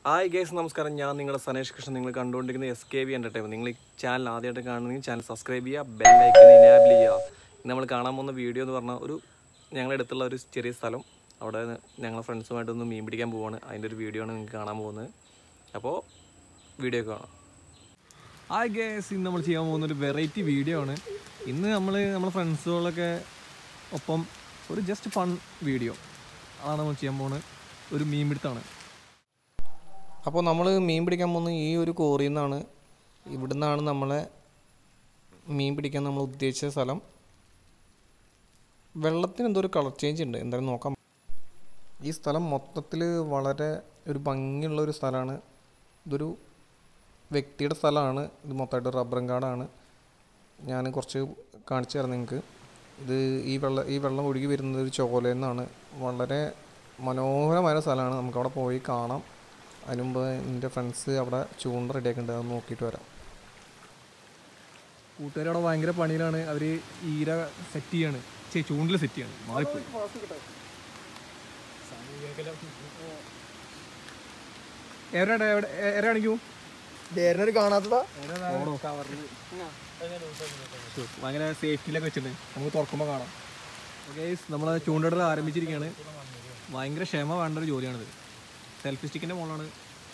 Hi guys നമസ്കാരം ഞാൻ നിങ്ങളുടെ സനേഷ് കൃഷ്ണൻ നിങ്ങൾ കണ്ടുകൊണ്ടിരിക്കുന്ന എസ് കെ വി എൻ്റർടൈൻമെൻറ്റ് നിങ്ങൾ ഈ ചാനൽ ആദ്യമായിട്ട് കാണുന്നെങ്കിൽ ചാനൽ സബ്സ്ക്രൈബ് ചെയ്യുക ബെല്ലൈക്കൻ ഇനാബിൾ ചെയ്യുക ഇന്ന് നമ്മൾ കാണാൻ പോകുന്ന വീഡിയോ എന്ന് പറഞ്ഞാൽ ഒരു ഞങ്ങളുടെ അടുത്തുള്ള ഒരു ചെറിയ സ്ഥലം അവിടെ ഞങ്ങൾ ഫ്രണ്ട്സുമായിട്ടൊന്ന് മീൻ പിടിക്കാൻ പോവാണ് അതിൻ്റെ ഒരു വീഡിയോ ആണ് നിങ്ങൾക്ക് കാണാൻ പോകുന്നത് അപ്പോൾ വീഡിയോ കാണാം ഹായ് ഗേസ് ഇന്ന് നമ്മൾ ചെയ്യാൻ പോകുന്ന ഒരു വെറൈറ്റി വീഡിയോ ആണ് ഇന്ന് നമ്മൾ നമ്മുടെ ഫ്രണ്ട്സുകളൊക്കെ ഒപ്പം ഒരു ജസ്റ്റ് ഫൺ വീഡിയോ അതാണ് നമ്മൾ ചെയ്യാൻ പോകുന്നത് ഒരു മീൻ പിടുത്താണ് അപ്പോൾ നമ്മൾ മീൻ പിടിക്കാൻ പോകുന്ന ഈ ഒരു കോറിയിൽ നിന്നാണ് ഇവിടുന്നാണ് നമ്മളെ മീൻ പിടിക്കാൻ നമ്മൾ ഉദ്ദേശിച്ച സ്ഥലം വെള്ളത്തിന് എന്തോ ഒരു കളർ ചേഞ്ച് ഉണ്ട് എന്തായാലും നോക്കാം ഈ സ്ഥലം മൊത്തത്തിൽ വളരെ ഒരു ഭംഗിയുള്ള ഒരു സ്ഥലമാണ് ഇതൊരു വ്യക്തിയുടെ സ്ഥലമാണ് ഇത് മൊത്തമായിട്ട് റബ്ബറും കാടാണ് ഞാൻ കുറച്ച് കാണിച്ചു തരാം നിങ്ങൾക്ക് ഇത് ഈ വെള്ളം ഈ വെള്ളം ഒഴുകി വരുന്നത് ഒരു ചോലയിൽ നിന്നാണ് വളരെ മനോഹരമായ സ്ഥലമാണ് നമുക്കവിടെ പോയി കാണാം അതിന് മുമ്പ് എൻ്റെ ഫ്രണ്ട്സ് അവിടെ ചൂണ്ട റെഡിയാക്കുന്നുണ്ട് അത് നോക്കിയിട്ട് വരാം കൂട്ടുകാരവിടെ ഭയങ്കര പണിയിലാണ് അവർ ഈര സെറ്റ് ചെയ്യാണ് ചേ ചൂണ്ടിൽ സെറ്റ് ചെയ്യാണ് മാറിപ്പോയി എവിടെ എവിടെ കാണിക്കൂ കാണാത്തതാ ഭയങ്കര സേഫ്റ്റിയിലൊക്കെ വെച്ചിട്ടുണ്ട് നമുക്ക് തുറക്കുമ്പോൾ കാണാം ഓക്കെ നമ്മൾ ചൂണ്ടിടൽ ആരംഭിച്ചിരിക്കുകയാണ് ഭയങ്കര ക്ഷമ വേണ്ട ഒരു ജോലിയാണിത് സെൽഫി സ്റ്റിക്കിൻ്റെ മുകളിലാണ്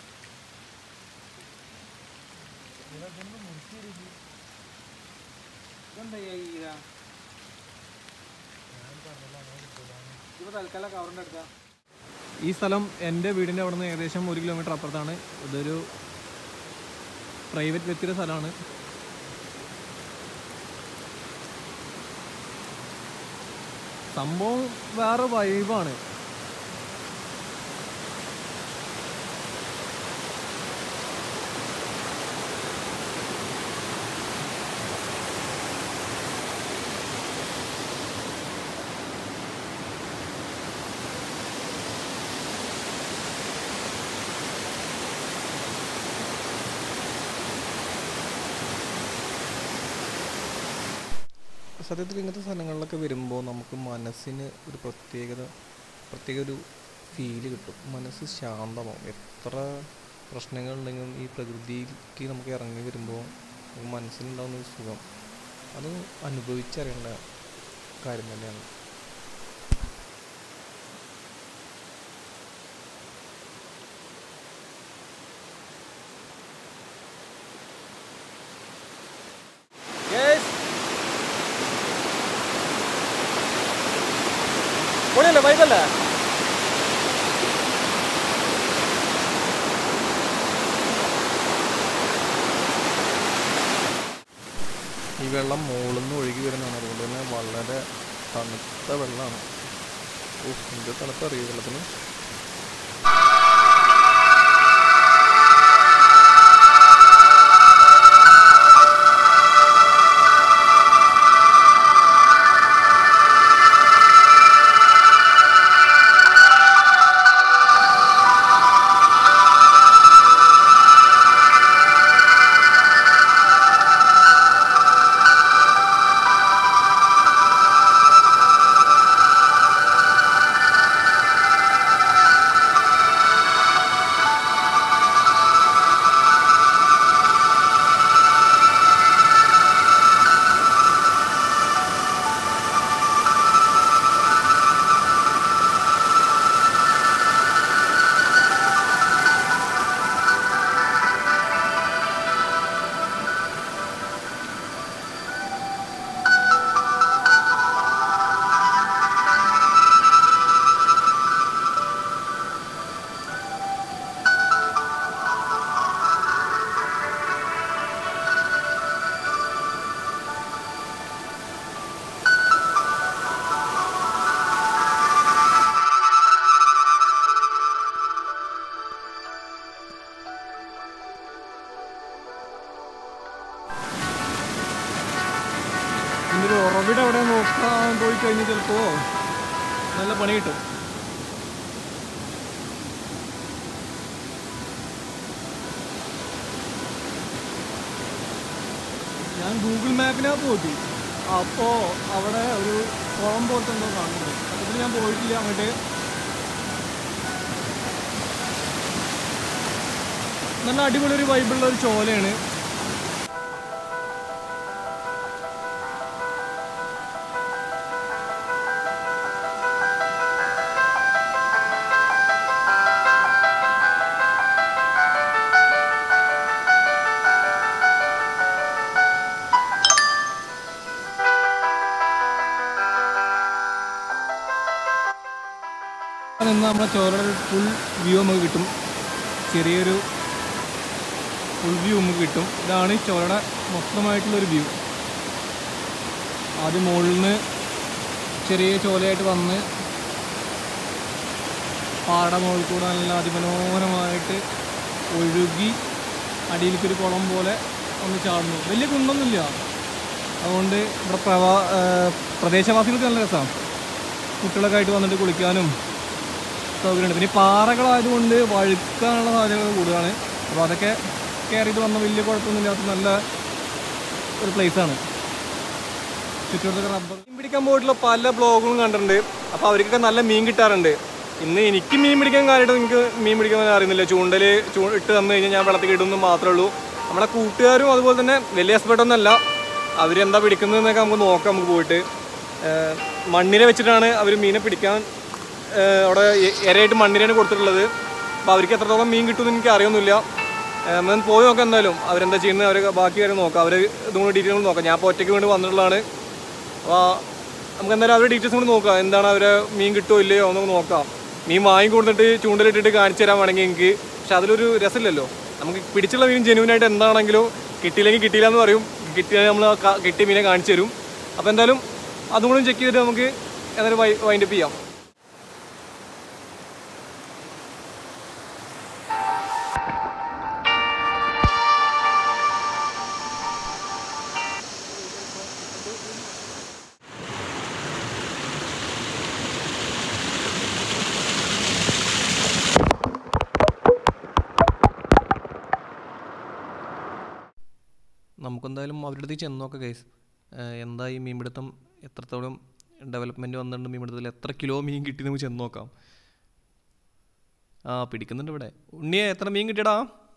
ഈ സ്ഥലം എൻ്റെ വീടിൻ്റെ അവിടെ നിന്ന് ഏകദേശം ഒരു കിലോമീറ്റർ അപ്പുറത്താണ് ഇതൊരു പ്രൈവറ്റ് വ്യക്തിയുടെ സ്ഥലമാണ് സംഭവം വേറെ വൈബാണ് സത്യത്തിൽ ഇങ്ങനത്തെ സ്ഥലങ്ങളിലൊക്കെ വരുമ്പോൾ നമുക്ക് മനസ്സിന് ഒരു പ്രത്യേകത പ്രത്യേക ഒരു ഫീല് കിട്ടും മനസ്സ് ശാന്തമാവും എത്ര പ്രശ്നങ്ങളുണ്ടെങ്കിലും ഈ പ്രകൃതിക്ക് നമുക്ക് ഇറങ്ങി വരുമ്പോൾ നമുക്ക് മനസ്സിനുണ്ടാകുന്ന ഒരു സുഖം അത് അനുഭവിച്ചറിയേണ്ട കാര്യം തന്നെയാണ് പൊളിയല്ലേ വൈബല്ലേ ഈ വെള്ളം മുകളിൽ നിന്ന് ഒഴുകി വരുന്നതാണ് അതുകൊണ്ട് തന്നെ വളരെ തണുത്ത വെള്ളമാണ് ഓ എന്ത് തണുപ്പ് അറിയോ വെള്ളത്തിന് ഇന്നൊരു ഉറവിടെ അവിടെ നോക്കാൻ പോയി കഴിഞ്ഞാൽ ചിലപ്പോൾ നല്ല പണി കിട്ടും ഞാൻ ഗൂഗിൾ മാപ്പിനകത്ത് നോക്കി അപ്പോൾ അവിടെ ഒരു കുളം പോലത്തെ എന്തോ കാണുന്നുണ്ട് അതിൽ ഞാൻ പോയിട്ടില്ല അങ്ങോട്ട് നല്ല അടിപൊളി ഒരു വൈബുള്ള ഒരു ചോലയാണ് നിന്ന് നമ്മുടെ ചോറയുടെ ഫുൾ വ്യൂ നമുക്ക് കിട്ടും ചെറിയൊരു ഫുൾ വ്യൂ നമുക്ക് കിട്ടും ഇതാണ് ഈ ചോറയുടെ മൊത്തമായിട്ടുള്ളൊരു വ്യൂ ആദ്യം മുകളിൽ നിന്ന് ചെറിയ ചോലയായിട്ട് വന്ന് പാട മുകളിൽ കൂടെ നല്ല അതിമനോഹരമായിട്ട് ഒഴുകി അടിയിലേക്ക് ഒരു കുളം പോലെ ഒന്ന് ചാടുന്നു വലിയ കുന്നൊന്നുമില്ല അതുകൊണ്ട് ഇവിടെ പ്രവാ ഏർ പ്രദേശവാസികൾക്ക് നല്ല രസമാണ് കുട്ടികളൊക്കെ ആയിട്ട് വന്നിട്ട് കുളിക്കാനും സൗകര്യമുണ്ട് പിന്നെ ഈ പാറകളായതുകൊണ്ട് വഴുക്കാനുള്ള സാധ്യതകൾ കൂടുതലാണ് അപ്പോൾ അതൊക്കെ കയറിയിട്ട് വന്ന വലിയ കുഴപ്പമൊന്നുമില്ലാത്ത നല്ല ഒരു പ്ലേസാണ് ചുറ്റുവട്ടത്തൊക്കെ റബ്ബർ മീൻ പിടിക്കാൻ പോയിട്ടുള്ള പല ബ്ലോഗുകളും കണ്ടിട്ടുണ്ട് അപ്പോൾ അവർക്കൊക്കെ നല്ല മീൻ കിട്ടാറുണ്ട് ഇന്ന് എനിക്ക് മീൻ പിടിക്കാൻ കാര്യമായിട്ട് എനിക്ക് മീൻ പിടിക്കാൻ അറിയുന്നില്ല ചൂണ്ടൽ ചൂ ഇട്ട് തന്നു കഴിഞ്ഞാൽ ഞാൻ വെള്ളത്തിൽ ഇടുന്നു മാത്രമേ ഉള്ളൂ നമ്മളെ കൂട്ടുകാരും അതുപോലെ തന്നെ വലിയ എക്സ്പെർട്ട് ഒന്നല്ല അവരെന്താ പിടിക്കുന്നതെന്നൊക്കെ നമുക്ക് നോക്കാം നമുക്ക് പോയിട്ട് ഏർ മണ്ണിര വെച്ചിട്ടാണ് അവർ മീനെ പിടിക്കാൻ ഏർ അവിടെ എ- ഇരയായിട്ട് മണ്ണിരയാണ് കൊടുത്തിട്ടുള്ളത് അപ്പോൾ അവർക്ക് എത്രത്തോളം മീൻ കിട്ടുമെന്ന് എനിക്ക് അറിയൊന്നുമില്ല ഞാൻ പോയി നോക്കാം എന്തായാലും അവരെന്താ ചെയ്യുന്നത് അവർ ബാക്കി കാര്യം നോക്കാം അവർ ഇതുകൊണ്ട് ഡീറ്റെയിൽ നോക്കാം ഞാൻ ഇപ്പോൾ ഒറ്റയ്ക്ക് വേണ്ടി വന്നിട്ടുള്ളതാണ് അപ്പോൾ നമുക്ക് എന്തായാലും അവരുടെ ഡീറ്റെയിൽസ് കൂടി നോക്കാം എന്താണ് അവരെ മീൻ കിട്ടുമോ ഇല്ലയോ എന്നൊക്കെ നോക്കാം മീൻ വാങ്ങി കൊടുത്തിട്ട് ചൂണ്ടലിട്ടിട്ട് കാണിച്ചു തരാൻ വേണമെങ്കിൽ എനിക്ക് പക്ഷെ അതിലൊരു രസമില്ലല്ലോ നമുക്ക് പിടിച്ചുള്ള മീൻ ജെന്യൂൻ ആയിട്ട് എന്താണെങ്കിലും കിട്ടിയില്ലെങ്കിൽ കിട്ടിയില്ല എന്ന് പറയും കിട്ടിയാൽ നമ്മൾ കിട്ടിയ മീനെ കാണിച്ചു തരും അപ്പോൾ എന്തായാലും അതും കൂടി ചെക്ക് ചെയ്തിട്ട് നമുക്ക് എന്തായാലും വൈൻഡപ്പ് ചെയ്യാം നമുക്കെന്തായാലും അവരുടെ അടുത്ത് ചെന്ന് നോക്കാം ഗൈസ് എന്താ ഈ മീൻപിടുത്തം എത്രത്തോളം ഡെവലപ്മെൻറ്റ് വന്നിട്ടുണ്ട് മീൻപിടുത്തത്തിൽ എത്ര കിലോ മീൻ കിട്ടി നമുക്ക് ചെന്ന് നോക്കാം ആ പിടിക്കുന്നുണ്ട് ഇവിടെ ഉണ്ണിയെ എത്ര മീൻ കിട്ടിയടാ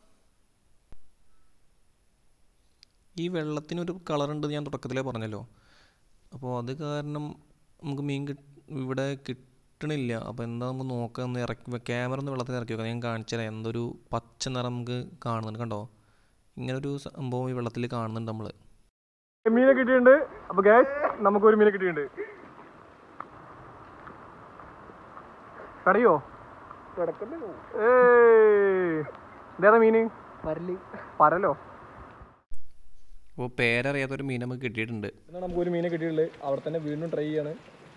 ഈ വെള്ളത്തിനൊരു കളറുണ്ട് ഞാൻ തുടക്കത്തിലേ പറഞ്ഞല്ലോ അപ്പോൾ അത് കാരണം നമുക്ക് മീൻ കിട്ട് ഇവിടെ കിട്ടണില്ല അപ്പോൾ എന്താ നമുക്ക് നോക്കാം ഒന്ന് ഇറക്കി ക്യാമറ ഒന്ന് വെള്ളത്തിൽ ഇറക്കി വെക്കാം ഞാൻ കാണിച്ചു തരാം എന്തൊരു പച്ച നിറം നമുക്ക് കാണുന്നുണ്ട് കണ്ടോ ഇങ്ങനൊരു സംഭവം ഈ വെള്ളത്തിൽ കാണുന്നുണ്ട് നമ്മൾ മീനെ കിട്ടിയിട്ടുണ്ട് അപ്പോൾ ഗ്യാസ് നമുക്കൊരു മീനെ കിട്ടിയിട്ടുണ്ട് കടയോ ഏയ് ഇതേതാ മീന് പരല് പരലോ അപ്പോൾ പേരറിയാത്തൊരു മീൻ നമുക്ക് കിട്ടിയിട്ടുണ്ട് എന്നാൽ നമുക്ക് ഒരു മീനെ കിട്ടിയിട്ടുള്ളത് അവിടെ തന്നെ വീണ്ടും ട്രൈ ചെയ്യാണ്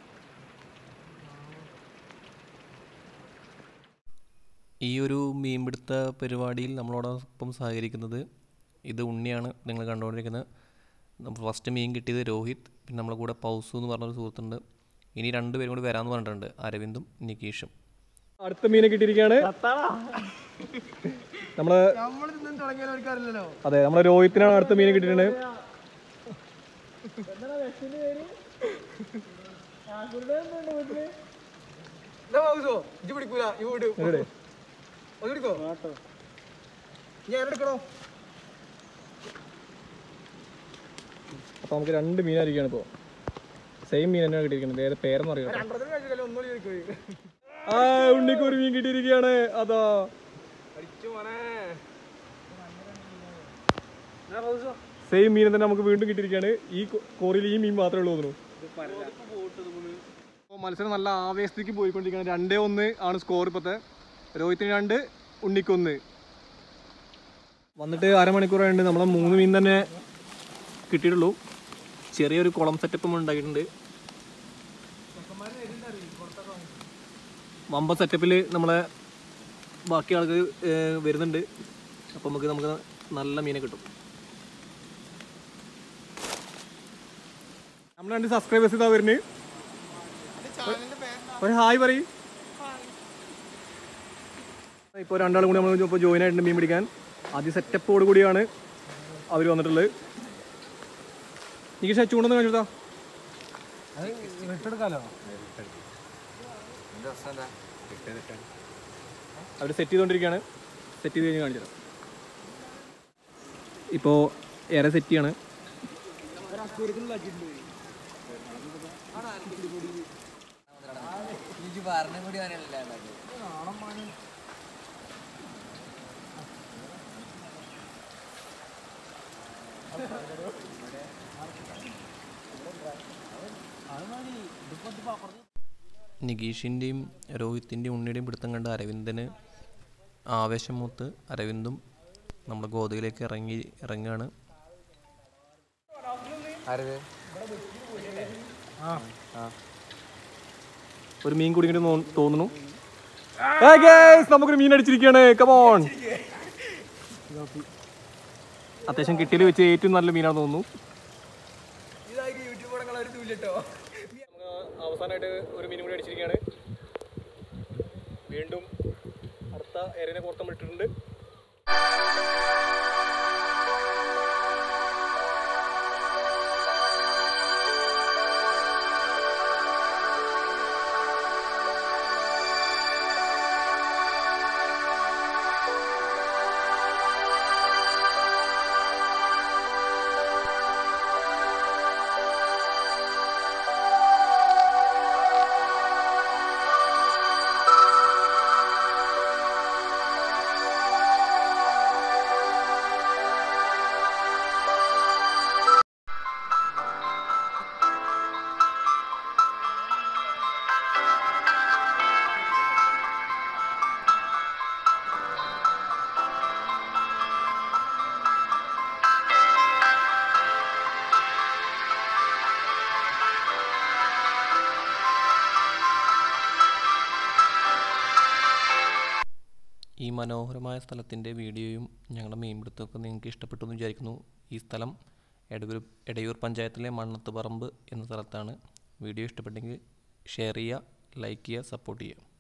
ഈ ഒരു മീൻപിടുത്ത പരിപാടിയിൽ നമ്മളോടൊപ്പം സഹകരിക്കുന്നത് ഇത് ഉണ്ണിയാണ് നിങ്ങൾ കണ്ടുകൊണ്ടിരിക്കുന്നത് നമ്മൾ ഫസ്റ്റ് മീൻ കിട്ടിയത് രോഹിത് പിന്നെ നമ്മളെ കൂടെ പൗസു എന്ന് പറഞ്ഞൊരു സുഹൃത്തുണ്ട് ഇനി രണ്ടുപേരും കൂടി വരാമെന്ന് പറഞ്ഞിട്ടുണ്ട് അരവിന്ദും നികീഷും അടുത്ത മീനെ കിട്ടിയിരിക്കുകയാണ് നമ്മള് നമ്മൾ ഇന്നും തുടങ്ങിയാലും അവർക്ക് അറിയില്ലല്ലോ അതെ നമ്മളെ രോഹിത്തിനാണ് അടുത്ത മീനെ കിട്ടിയിട്ടുണ്ട് ഇജ്ജ് പിടിക്കൂല ഈ വീട് എവിടെ? ഒന്ന് പിടിക്കോ ഞാൻ എടുക്കണോ അപ്പൊ നമുക്ക് രണ്ട് മീനായിരിക്കുകയാണ് ഇപ്പോൾ സെയിം മീൻ തന്നെയാണ് കിട്ടിയിരിക്കുന്നത് വേറെ പേരെന്ന് അറിയാം രണ്ടരത്തിന് കഴിച്ചില്ല ഒന്നുകൂടി ചോദിക്കോ ആ ഉണ്ണിക്ക് ഒരു മീൻ കിട്ടിയിരിക്കുകയാണ് അതാ അടിച്ചു മോനെ സെയിം മീൻ തന്നെ നമുക്ക് വീണ്ടും കിട്ടിയിരിക്കുകയാണ് ഈ കൊ- കോറിയിൽ ഈ മീൻ മാത്രമേ ഉള്ളൂ തോന്നുന്നു അപ്പോൾ മത്സരം നല്ല ആവേശത്തേക്ക് പോയിക്കൊണ്ടിരിക്കുകയാണ് രണ്ടേ ഒന്ന് ആണ് സ്കോർ ഇപ്പോഴത്തെ രോഹിത്തിന് രണ്ട് ഉണ്ണിക്കൊന്ന് വന്നിട്ട് അരമണിക്കൂറായിട്ട് നമ്മളെ മൂന്ന് മീൻ തന്നെ കിട്ടിയിട്ടുള്ളൂ ചെറിയൊരു കുളം സെറ്റപ്പ് നമ്മൾ ഉണ്ടാക്കിയിട്ടുണ്ട് വമ്പ സെറ്റപ്പിൽ നമ്മളെ ബാക്കി ആൾക്ക് വരുന്നുണ്ട് അപ്പോൾ നമുക്ക് നമുക്ക് നല്ല മീനെ കിട്ടും നമ്മൾ രണ്ട് സബ്സ്ക്രൈബേഴ്സ് ഇതാ വരുന്നത് ഒരു ഹായ് പറയ് ഇപ്പോൾ രണ്ടാളും കൂടി നമ്മൾ ഇപ്പോൾ ജോയിൻ ആയിട്ടുണ്ട് മീൻ പിടിക്കാൻ ആദ്യ സെറ്റപ്പോട് കൂടിയാണ് അവർ വന്നിട്ടുള്ളത് എനിക്ക് ചൂണ്ടെന്ന് കാണിച്ചു വിട്ടെടുക്കാലോ അവർ സെറ്റ് ചെയ്തുകൊണ്ടിരിക്കുകയാണ് സെറ്റ് ചെയ്ത് കഴിഞ്ഞ് കാണിച്ചു തരാം ഇപ്പോൾ ഏറെ സെറ്റ് ചെയ്യാണ് നികീഷിൻ്റെയും രോഹിത്തിൻ്റെയും ഉണ്ണിയുടെയും പിടുത്തം കണ്ട് അരവിന്ദന് ആവേശം മൂത്ത് അരവിന്ദും നമ്മുടെ ഗോതയിലേക്ക് ഇറങ്ങി ഇറങ്ങുകയാണ് ഒരു മീൻ കുടുങ്ങിട്ട് തോന്നുന്നു Hey guys, നമുക്കൊരു മീൻ അടിച്ചിരിക്കുകയാണ് കമോൺ അത്യാവശ്യം കിട്ടിയിൽ വെച്ച് ഏറ്റവും നല്ല മീനാണെന്ന് തോന്നുന്നു അവസാനമായിട്ട് ഒരു മീൻ കൂടി അടിച്ചിരിക്കുകയാണ് വീണ്ടും അടുത്ത എരനെ പുറത്തം ഇട്ടിട്ടുണ്ട് ഈ മനോഹരമായ സ്ഥലത്തിൻ്റെ വീഡിയോയും ഞങ്ങളുടെ മീൻപിടുത്തമൊക്കെ നിങ്ങൾക്ക് ഇഷ്ടപ്പെട്ടു എന്ന് വിചാരിക്കുന്നു ഈ സ്ഥലം എടയൂർ എടയൂർ പഞ്ചായത്തിലെ മണ്ണത്ത് പറമ്പ് എന്ന സ്ഥലത്താണ് വീഡിയോ ഇഷ്ടപ്പെട്ടെങ്കിൽ ഷെയർ ചെയ്യുക ലൈക്ക് ചെയ്യുക സപ്പോർട്ട് ചെയ്യുക